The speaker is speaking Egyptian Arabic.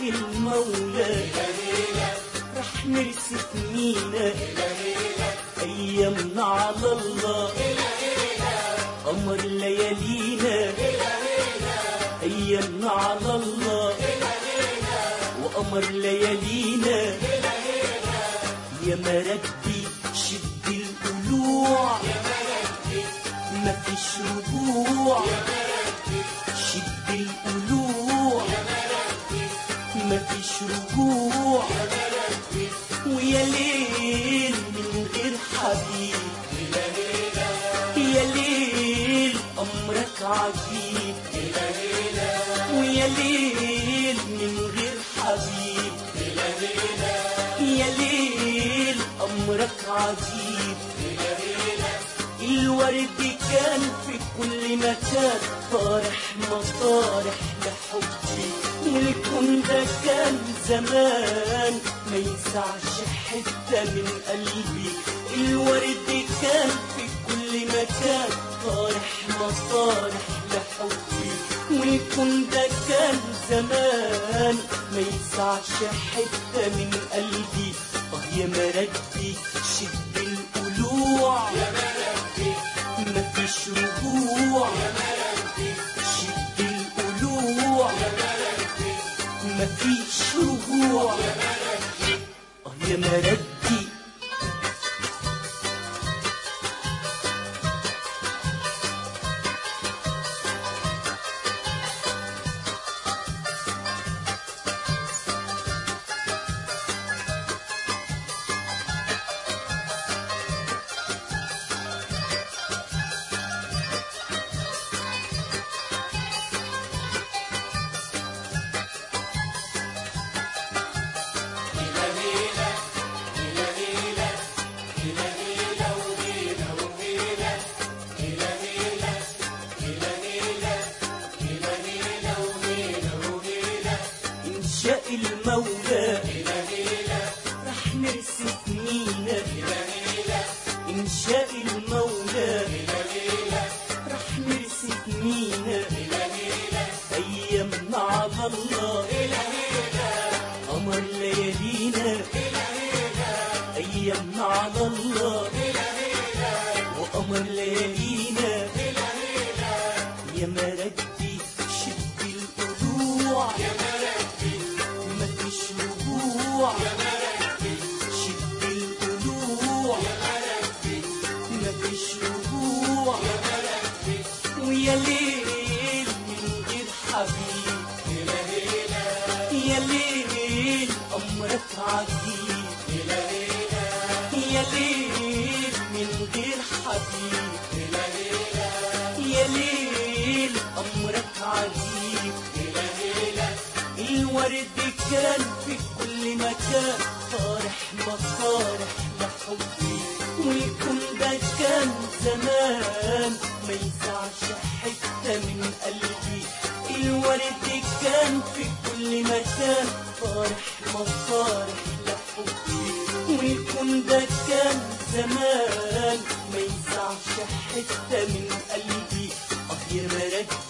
المولى رح نرسف مينا أيامنا على الله قمر ليالينا أيامنا على الله وقمر ليالينا يا مردي شد القلوع ما فيش رجوع شد القلوع ما فيش رجوع ويا ليل من غير حبيب يا ليل أمرك عجيب ويا ليل من غير حبيب يا ليل أمرك عجيب الورد كان في كل مكان طارح مطارح لحبي والكون ده كان زمان ما يسعش حتة من قلبي الورد كان في كل مكان طارح مطارح لحبي والكون ده كان زمان ما يسعش حتة من قلبي اه يا مردي شد القلوع ما فيش رجوع شد القلوع ما فيش رجوع اه يا مردي إن شاء المولى رح نرسم مينا إن شاء المولى رح نرسم مينا أيامنا على الله قمر ليالينا أيامنا على الله وقمر ليالينا يا مردي شد القلوع ما فيش رجوع شد القلوع ما فيش رجوع ويا ليل من غير حبيب يا ليل أمرك عجيب يا ليل من غير حبيب يا ليل أمرك عجيب الورد كان في كل مكان طارح مطارح لحبي والكون ده كان زمان ما يسعش حتة من قلبي الورد كان في كل مكان طارح مطارح لحبي والكون ده كان زمان ما يسعش حتة من قلبي اه يا مردي